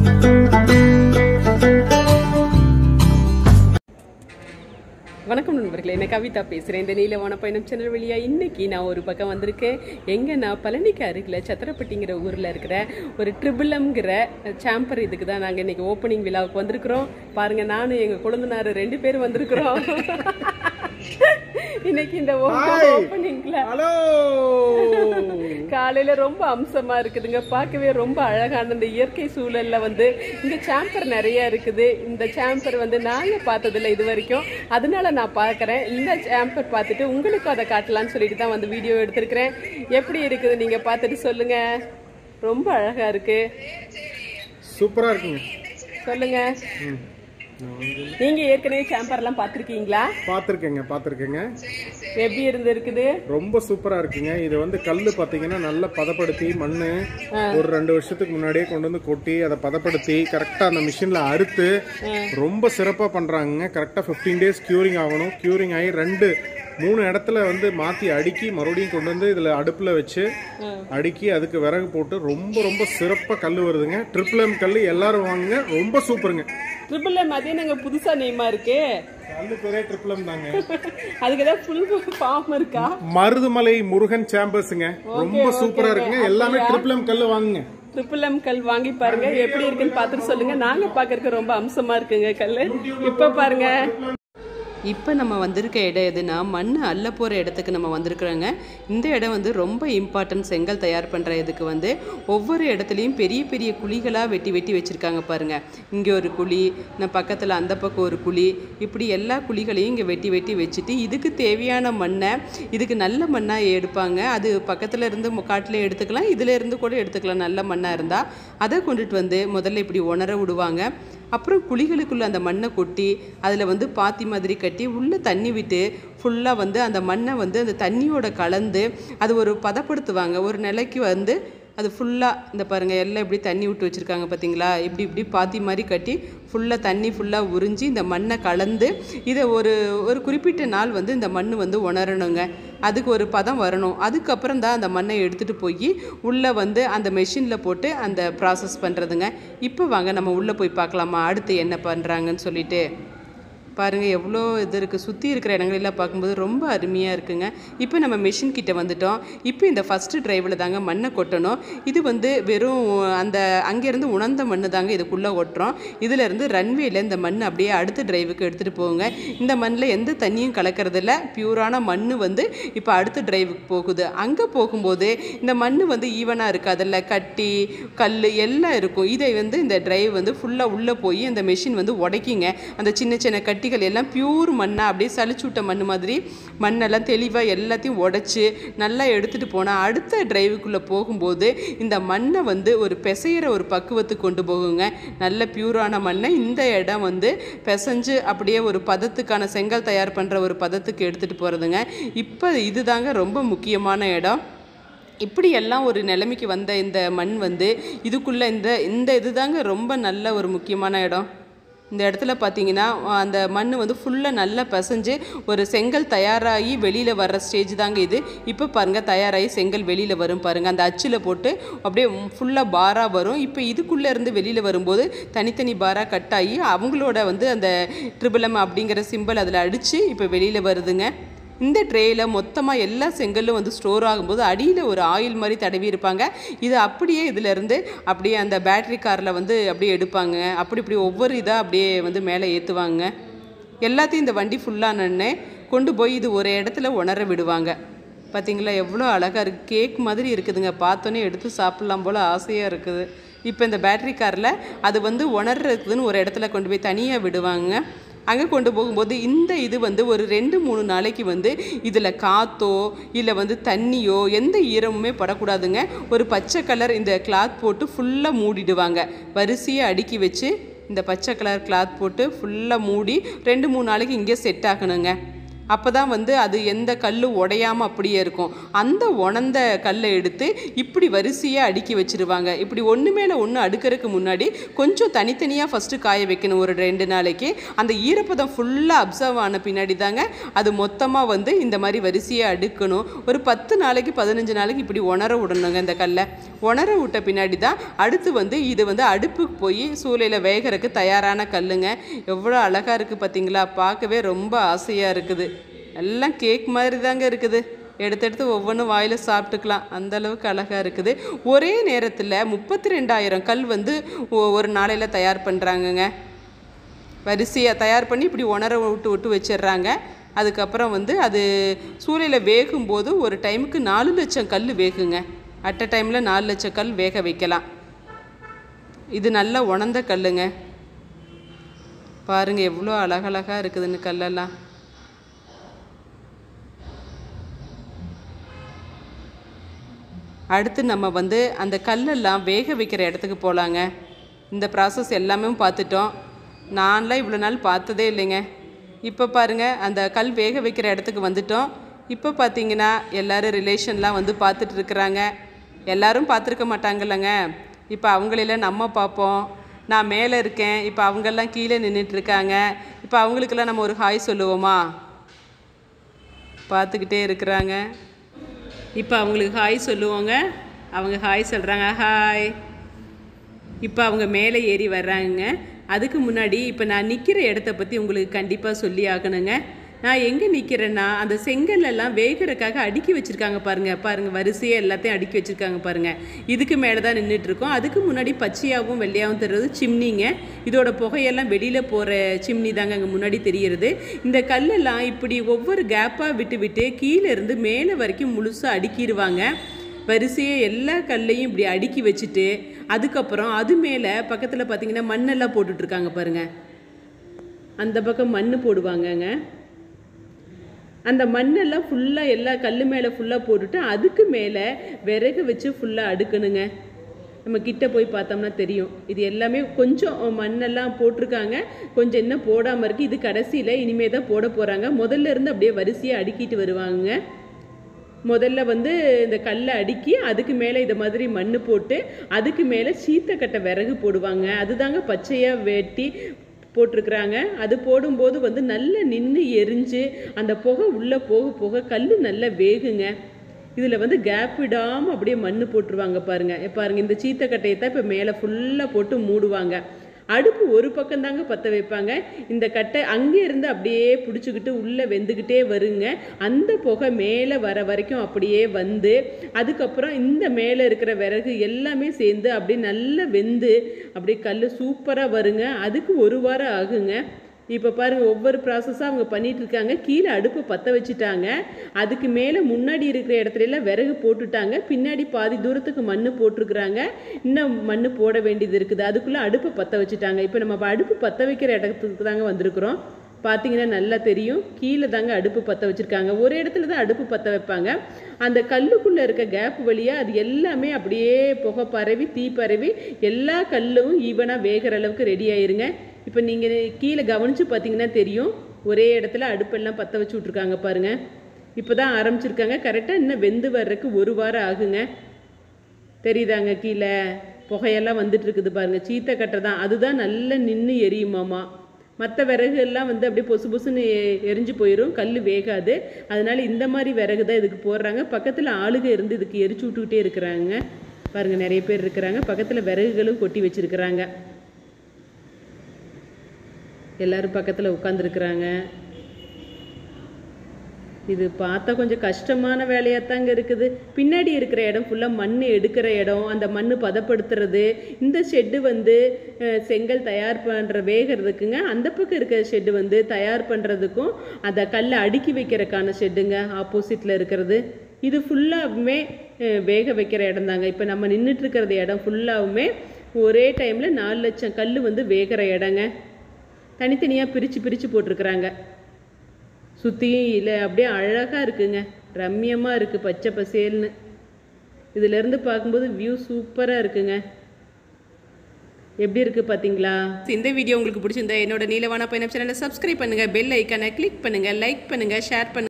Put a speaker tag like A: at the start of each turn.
A: வணக்கம் நண்பர்களே நான் கவிதா பேசுகிறேன் இந்த நீலவான பயணம் சேனல் வழியா இன்னைக்கு நான் ஒரு பக்கம் வந்திருக்கேன் எங்கே நான் பழனிக்கு அருகில் சத்திரப்பட்டிங்கிற ஊரில் இருக்கிற ஒரு ட்ரிபிளம்ங்கிற சாம்பர் இதுக்கு தான் நாங்கள் இன்னைக்கு ஓப்பனிங் விழாவுக்கு வந்திருக்கிறோம் பாருங்க நானும் எங்கள் குழந்தைனார் ரெண்டு பேரும் வந்திருக்கிறோம் இன்னைக்கு இந்த ஓப்பனிங்ல
B: ஹலோ
A: காலையில ரொம்ப அம்சமா இருக்குதுங்க பார்க்கவே ரொம்ப அழகான இந்த இயற்கை சூழல்ல வந்து இங்க சாம்பர் நிறைய இருக்குது இந்த சாம்பர் வந்து நாங்க பார்த்ததில்ல இது வரைக்கும் அதனால நான் பார்க்கறேன் இந்த சாம்பர் பார்த்துட்டு உங்களுக்கும் அதை காட்டலாம்னு சொல்லிட்டு தான் வந்து வீடியோ எடுத்திருக்கிறேன் எப்படி இருக்குது நீங்க பார்த்துட்டு சொல்லுங்க ரொம்ப அழகா இருக்கு
B: சூப்பரா இருக்குங்க
A: சொல்லுங்க
B: ம்.
A: நீங்க ஏற்கனவே சாம்பர்லாம் பார்த்திருக்கீங்களா
B: பார்த்துருக்கேங்க பார்த்துருக்கேங்க
A: எப்படி இருந்து இருக்குது
B: ரொம்ப சூப்பரா இருக்குங்க இது வந்து கல்லு பாத்தீங்கன்னா நல்லா பதப்படுத்தி மண்ணு ஒரு ரெண்டு வருஷத்துக்கு முன்னாடியே கொண்டு வந்து கொட்டி அதை பதப்படுத்தி கரெக்டா அந்த மிஷின்ல அறுத்து ரொம்ப சிறப்பா பண்றாங்க கரெக்டா 15 டேஸ் கியூரிங் ஆகணும் கியூரிங் ஆகி ரெண்டு மூணு இடத்துல வந்து மாத்தி அடுக்கி மறுபடியும் கொண்டு வந்து இதுல அடுப்புல வச்சு அடுக்கி அதுக்கு விறகு போட்டு ரொம்ப ரொம்ப சிறப்பா கல் வருதுங்க ட்ரிபிள் எம் கல் எல்லாரும் வாங்குங்க ரொம்ப சூப்பருங்க
A: ட்ரிபிள் எம் அதே நாங்க புதுசா நேமா இருக்கு
B: கல்லு பேரே ட்ரிபிள் எம் தாங்க
A: அதுக்கு ஏதாவது ஃபுல் ஃபார்ம் இருக்கா
B: மருதுமலை முருகன் சாம்பர்ஸ்ங்க ரொம்ப சூப்பரா இருக்குங்க எல்லாமே ட்ரிபிள் எம் கல்லு வாங்குங்க
A: ட்ரிபிள் எம் கல் வாங்கி பாருங்க எப்படி இருக்குன்னு பார்த்துட்டு சொல்லுங்க நாங்க பார்க்கறதுக்கு ரொம்ப அம்சமா இருக்குங்க கல் இப்ப பாருங்க இப்போ நம்ம வந்திருக்க இடம் எதுனா மண் அள்ள போகிற இடத்துக்கு நம்ம வந்திருக்கிறோங்க இந்த இடம் வந்து ரொம்ப இம்பார்ட்டன்ட் செங்கல் தயார் பண்ணுற இதுக்கு வந்து ஒவ்வொரு இடத்துலையும் பெரிய பெரிய குழிகளாக வெட்டி வெட்டி வச்சுருக்காங்க பாருங்கள் இங்கே ஒரு குழி நான் பக்கத்தில் அந்த பக்கம் ஒரு குழி இப்படி எல்லா குழிகளையும் இங்கே வெட்டி வெட்டி வச்சுட்டு இதுக்கு தேவையான மண்ணை இதுக்கு நல்ல மண்ணாக எடுப்பாங்க அது பக்கத்தில் இருந்து காட்டில் எடுத்துக்கலாம் இதில் இருந்து கூட எடுத்துக்கலாம் நல்ல மண்ணாக இருந்தால் அதை கொண்டுட்டு வந்து முதல்ல இப்படி உணர விடுவாங்க அப்புறம் குழிகளுக்குள்ள அந்த மண்ணை கொட்டி அதில் வந்து பாத்தி மாதிரி கட்டி உள்ளே தண்ணி விட்டு ஃபுல்லாக வந்து அந்த மண்ணை வந்து அந்த தண்ணியோட கலந்து அது ஒரு பதப்படுத்துவாங்க ஒரு நிலைக்கு வந்து அது ஃபுல்லாக இந்த பாருங்கள் எல்லாம் இப்படி தண்ணி விட்டு வச்சுருக்காங்க பார்த்தீங்களா இப்படி இப்படி பாத்தி மாதிரி கட்டி ஃபுல்லாக தண்ணி ஃபுல்லாக உறிஞ்சி இந்த மண்ணை கலந்து இதை ஒரு ஒரு குறிப்பிட்ட நாள் வந்து இந்த மண் வந்து உணரணுங்க அதுக்கு ஒரு பதம் வரணும் அதுக்கப்புறம் தான் அந்த மண்ணை எடுத்துகிட்டு போய் உள்ளே வந்து அந்த மெஷினில் போட்டு அந்த ப்ராசஸ் பண்ணுறதுங்க இப்போ வாங்க நம்ம உள்ளே போய் பார்க்கலாமா அடுத்து என்ன பண்ணுறாங்கன்னு சொல்லிட்டு பாருங்கள் எவ்வளோ இது இருக்குது சுற்றி இருக்கிற இடங்களெல்லாம் பார்க்கும்போது ரொம்ப அருமையாக இருக்குங்க இப்போ நம்ம மெஷின் கிட்ட வந்துட்டோம் இப்போ இந்த ஃபஸ்ட்டு டிரைவில் தாங்க மண்ணை கொட்டணும் இது வந்து வெறும் அந்த அங்கேருந்து உணர்ந்த மண்ணு தாங்க இதுக்குள்ளே ஒட்டுறோம் இதிலேருந்து ரன்வேல இந்த மண் அப்படியே அடுத்த டிரைவுக்கு எடுத்துகிட்டு போகுங்க இந்த மண்ணில் எந்த தண்ணியும் கலக்கறதில்ல பியூரான மண் வந்து இப்போ அடுத்த டிரைவுக்கு போகுது அங்கே போகும்போது இந்த மண் வந்து ஈவனாக இருக்காதுல்ல கட்டி கல் எல்லாம் இருக்கும் இதை வந்து இந்த டிரைவ் வந்து ஃபுல்லாக உள்ளே போய் அந்த மெஷின் வந்து உடைக்குங்க அந்த சின்ன சின்ன கட்டிகள் எல்லாம் பியூர் மண்ணாக அப்படியே சளிச்சு விட்ட மண் மாதிரி மண்ணெல்லாம் தெளிவாக எல்லாத்தையும் உடைச்சி நல்லா எடுத்துகிட்டு போனால் அடுத்த டிரைவுக்குள்ளே போகும்போது இந்த மண்ணை வந்து ஒரு பிசையிற ஒரு பக்குவத்துக்கு கொண்டு போகுங்க நல்ல பியூரான மண்ணை இந்த இடம் வந்து பிசைஞ்சு அப்படியே ஒரு பதத்துக்கான செங்கல் தயார் பண்ணுற ஒரு பதத்துக்கு எடுத்துகிட்டு போகிறதுங்க இப்போ இதுதாங்க ரொம்ப முக்கியமான இடம் இப்படி எல்லாம் ஒரு நிலைமைக்கு வந்த இந்த மண் வந்து இதுக்குள்ளே இந்த இந்த இதுதாங்க ரொம்ப நல்ல ஒரு முக்கியமான இடம் இந்த இடத்துல பார்த்தீங்கன்னா அந்த மண் வந்து ஃபுல்லாக நல்லா பிசைஞ்சு ஒரு செங்கல் தயாராகி வெளியில் வர்ற ஸ்டேஜ் தாங்க இது இப்போ பாருங்கள் தயாராகி செங்கல் வெளியில் வரும் பாருங்கள் அந்த அச்சில் போட்டு அப்படியே ஃபுல்லாக பாராக வரும் இப்போ இதுக்குள்ளே இருந்து வெளியில் வரும்போது தனித்தனி பாராக கட் ஆகி அவங்களோட வந்து அந்த ட்ரிபிளம் அப்படிங்கிற சிம்பிள் அதில் அடித்து இப்போ வெளியில் வருதுங்க இந்த ட்ரேயில் மொத்தமாக எல்லா செங்கல்லும் வந்து ஸ்டோர் ஆகும்போது அடியில் ஒரு ஆயில் மாதிரி தடவி இருப்பாங்க இது அப்படியே இதிலேருந்து அப்படியே அந்த பேட்டரி காரில் வந்து அப்படியே எடுப்பாங்க அப்படி இப்படி ஒவ்வொரு இதாக அப்படியே வந்து மேலே ஏற்றுவாங்க எல்லாத்தையும் இந்த வண்டி ஃபுல்லானே கொண்டு போய் இது ஒரு இடத்துல உணர விடுவாங்க பார்த்தீங்களா எவ்வளோ அழகாக இருக்குது கேக் மாதிரி இருக்குதுங்க பார்த்தோன்னே எடுத்து சாப்பிட்லாம் போல் ஆசையாக இருக்குது இப்போ இந்த பேட்டரி காரில் அது வந்து உணர்றதுக்குன்னு ஒரு இடத்துல கொண்டு போய் தனியாக விடுவாங்க அங்கே கொண்டு போகும்போது இந்த இது வந்து ஒரு ரெண்டு மூணு நாளைக்கு வந்து இதில் காற்றோ இல்லை வந்து தண்ணியோ எந்த ஈரமுமே படக்கூடாதுங்க ஒரு பச்சை கலர் இந்த கிளாத் போட்டு ஃபுல்லாக மூடிடுவாங்க வரிசையை அடுக்கி வச்சு இந்த பச்சை கலர் கிளாத் போட்டு ஃபுல்லாக மூடி ரெண்டு மூணு நாளைக்கு இங்கே செட் ஆகணுங்க அப்போ தான் வந்து அது எந்த கல் உடையாமல் அப்படியே இருக்கும் அந்த உணர்ந்த கல்லை எடுத்து இப்படி வரிசையாக அடுக்கி வச்சிருவாங்க இப்படி ஒன்று மேலே ஒன்று அடுக்கிறதுக்கு முன்னாடி கொஞ்சம் தனித்தனியாக ஃபஸ்ட்டு காய வைக்கணும் ஒரு ரெண்டு நாளைக்கு அந்த ஈரப்பதம் ஃபுல்லாக அப்சர்வ் ஆன பின்னாடி தாங்க அது மொத்தமாக வந்து இந்த மாதிரி வரிசையாக அடுக்கணும் ஒரு பத்து நாளைக்கு பதினஞ்சு நாளைக்கு இப்படி உணர விடணுங்க இந்த கல்லை உணர விட்ட பின்னாடி தான் அடுத்து வந்து இது வந்து அடுப்புக்கு போய் சூளையில் வேகறதுக்கு தயாரான கல்லுங்க எவ்வளோ அழகாக இருக்குது பார்த்தீங்களா பார்க்கவே ரொம்ப ஆசையாக இருக்குது எல்லாம் கேக் மாதிரி தாங்க இருக்குது எடுத்து எடுத்து ஒவ்வொன்றும் வாயில் சாப்பிட்டுக்கலாம் அந்த அளவுக்கு அழகாக இருக்குது ஒரே நேரத்தில் முப்பத்தி ரெண்டாயிரம் கல் வந்து ஒ- ஒரு நாளையில் தயார் பண்ணுறாங்கங்க வரிசையாக தயார் பண்ணி இப்படி உணர விட்டு விட்டு வச்சிடுறாங்க அதுக்கப்புறம் வந்து அது சூளையில் வேகும்போது ஒரு டைமுக்கு நாலு லட்சம் கல் வேகுங்க அட் அ டைமில் நாலு லட்சம் கல் வேக வைக்கலாம் இது நல்லா உணர்ந்த கல்லுங்க பாருங்க எவ்வளோ அழகழகாக இருக்குதுன்னு கல்லெல்லாம் அடுத்து நம்ம வந்து அந்த கல்லெல்லாம் வேக வைக்கிற இடத்துக்கு போகலாங்க இந்த ப்ராசஸ் எல்லாமே பார்த்துட்டோம் நான்லாம் இவ்வளோ நாள் பார்த்ததே இல்லைங்க இப்போ பாருங்கள் அந்த கல் வேக வைக்கிற இடத்துக்கு வந்துட்டோம் இப்போ பார்த்தீங்கன்னா எல்லாரும் ரிலேஷன்லாம் வந்து பார்த்துட்டு இருக்கிறாங்க எல்லாரும் பார்த்துருக்க மாட்டாங்கல்லங்க இப்போ அவங்களெல்லாம் நம்ம பார்ப்போம் நான் மேலே இருக்கேன் இப்போ அவங்கெல்லாம் கீழே நின்றுட்டு இருக்காங்க இப்போ அவங்களுக்கெல்லாம் நம்ம ஒரு ஹாய் சொல்லுவோமா பார்த்துக்கிட்டே இருக்கிறாங்க இப்போ அவங்களுக்கு ஹாய் சொல்லுவோங்க அவங்க ஹாய் சொல்கிறாங்க ஹாய் இப்போ அவங்க மேலே ஏறி வர்றாங்க அதுக்கு முன்னாடி இப்போ நான் நிற்கிற இடத்த பற்றி உங்களுக்கு கண்டிப்பாக சொல்லி ஆகணுங்க நான் எங்கே நிற்கிறேன்னா அந்த செங்கல் எல்லாம் வேகிறதுக்காக அடுக்கி வச்சுருக்காங்க பாருங்கள் பாருங்கள் வரிசையாக எல்லாத்தையும் அடுக்கி வச்சுருக்காங்க பாருங்கள் இதுக்கு மேலே தான் நின்றுட்டு இருக்கோம் அதுக்கு முன்னாடி பச்சையாகவும் வெள்ளையாகவும் தெரிறது சிம்னிங்க இதோட புகையெல்லாம் வெளியில் போகிற சிம்னி தாங்க அங்கே முன்னாடி தெரிகிறது இந்த கல்லெல்லாம் இப்படி ஒவ்வொரு கேப்பாக விட்டு விட்டு கீழே இருந்து மேலே வரைக்கும் முழுசாக அடுக்கிடுவாங்க வரிசையை எல்லா கல்லையும் இப்படி அடுக்கி வச்சுட்டு அதுக்கப்புறம் அது மேலே பக்கத்தில் பார்த்தீங்கன்னா மண்ணெல்லாம் போட்டுட்ருக்காங்க பாருங்கள் அந்த பக்கம் மண் போடுவாங்கங்க அந்த மண்ணெல்லாம் ஃபுல்லாக எல்லா கல் மேலே ஃபுல்லாக போட்டுட்டு அதுக்கு மேலே விறகு வச்சு ஃபுல்லாக அடுக்கணுங்க நம்ம கிட்ட போய் பார்த்தோம்னா தெரியும் இது எல்லாமே கொஞ்சம் மண்ணெல்லாம் போட்டிருக்காங்க கொஞ்சம் என்ன போடாமல் இருக்குது இது கடைசியில் இனிமே தான் போட போகிறாங்க முதல்ல இருந்து அப்படியே வரிசையாக அடுக்கிட்டு வருவாங்க முதல்ல வந்து இந்த கல்லை அடுக்கி அதுக்கு மேலே இதை மாதிரி மண் போட்டு அதுக்கு மேலே சீத்தக்கட்டை விறகு போடுவாங்க அதுதாங்க பச்சையாக வெட்டி போட்டிருக்கிறாங்க அது போடும்போது வந்து நல்லா நின்று எரிஞ்சு அந்த புகை உள்ளே போக போக கல் நல்லா வேகுங்க இதில் வந்து கேப் விடாமல் அப்படியே மண் போட்டுருவாங்க பாருங்க பாருங்க இந்த சீத்தக்கட்டையை தான் இப்போ மேலே ஃபுல்லாக போட்டு மூடுவாங்க அடுப்பு ஒரு பக்கம் தாங்க பற்ற வைப்பாங்க இந்த கட்டை அங்கே இருந்து அப்படியே பிடிச்சிக்கிட்டு உள்ளே வெந்துக்கிட்டே வருங்க அந்த புகை மேலே வர வரைக்கும் அப்படியே வந்து அதுக்கப்புறம் இந்த மேலே இருக்கிற விறகு எல்லாமே சேர்ந்து அப்படியே நல்லா வெந்து அப்படியே கல் சூப்பராக வருங்க அதுக்கு ஒரு வாரம் ஆகுங்க இப்போ பாருங்கள் ஒவ்வொரு ப்ராசஸாக அவங்க பண்ணிட்டு இருக்காங்க கீழே அடுப்பை பற்ற வச்சுட்டாங்க அதுக்கு மேலே முன்னாடி இருக்கிற இடத்துல எல்லாம் விறகு போட்டுட்டாங்க பின்னாடி பாதி தூரத்துக்கு மண் போட்டிருக்கிறாங்க இன்னும் மண் போட வேண்டியது இருக்குது அதுக்குள்ளே அடுப்பை பற்ற வச்சுட்டாங்க இப்போ நம்ம அப்ப அடுப்பு பற்ற வைக்கிற இடத்துக்கு தாங்க வந்திருக்கிறோம் பார்த்தீங்கன்னா நல்லா தெரியும் கீழே தாங்க அடுப்பு பற்ற வச்சுருக்காங்க ஒரு இடத்துல தான் அடுப்பு பற்ற வைப்பாங்க அந்த கல்லுக்குள்ளே இருக்க கேப் வழியாக அது எல்லாமே அப்படியே புகை பரவி தீ பரவி எல்லா கல்லும் ஈவனாக வேகிற அளவுக்கு ரெடி ஆயிருங்க இப்போ நீங்கள் கீழே கவனித்து பார்த்தீங்கன்னா தெரியும் ஒரே இடத்துல அடுப்பெல்லாம் பற்ற வச்சு விட்ருக்காங்க பாருங்க இப்போ தான் ஆரம்பிச்சிருக்காங்க கரெக்டாக இன்னும் வெந்து வர்றதுக்கு ஒரு வாரம் ஆகுங்க தெரியுதாங்க கீழே புகையெல்லாம் வந்துட்டு இருக்குது பாருங்க சீத்தக்கட்டை தான் அதுதான் நல்லா நின்று எரியுமாமா மற்ற விறகு எல்லாம் வந்து அப்படியே பொசு பொசுன்னு எ- எரிஞ்சு போயிடும் கல் வேகாது அதனால இந்த மாதிரி விறகு தான் இதுக்கு போடுறாங்க பக்கத்தில் ஆளுக இருந்து இதுக்கு எரிச்சு விட்டுக்கிட்டே இருக்கிறாங்க பாருங்க நிறைய பேர் இருக்கிறாங்க பக்கத்தில் விறகுகளும் கொட்டி வச்சிருக்கிறாங்க எல்லாரும் பக்கத்தில் உட்காந்துருக்குறாங்க இது பார்த்தா கொஞ்சம் கஷ்டமான வேலையாக தாங்க இருக்குது பின்னாடி இருக்கிற இடம் ஃபுல்லாக மண் எடுக்கிற இடம் அந்த மண் பதப்படுத்துறது இந்த ஷெட்டு வந்து அஹ், செங்கல் தயார் பண்ணுற வேகிறதுக்குங்க அந்த பக்கம் இருக்கிற ஷெட்டு வந்து தயார் பண்ணுறதுக்கும் அந்த கல்லை அடுக்கி வைக்கிறதுக்கான ஷெட்டுங்க ஆப்போசிட்டில் இருக்கிறது இது ஃபுல்லாகவுமே வேக வைக்கிற இடம் தாங்க இப்போ நம்ம நின்றுட்டு இருக்கிறது இடம் ஃபுல்லாகவுமே ஒரே டைமில் நாலு லட்சம் கல் வந்து வேகிற இடங்க தனித்தனியாக பிரித்து பிரித்து போட்டிருக்கிறாங்க சுற்றியும் இல்லை அப்படியே அழகாக இருக்குங்க ரம்மியமாக இருக்குது பச்சை பசேல்னு இதிலேருந்து பார்க்கும்போது வியூ சூப்பராக இருக்குங்க எப்படி இருக்குது பார்த்தீங்களா இந்த வீடியோ உங்களுக்கு பிடிச்சிருந்தா என்னோட நீலவான பயணம் சேனலை சப்ஸ்கிரைப் பண்ணுங்கள் பெல் ஐக்கானை கிளிக் பண்ணுங்கள் லைக் பண்ணுங்கள் ஷேர் பண்ணுங்கள்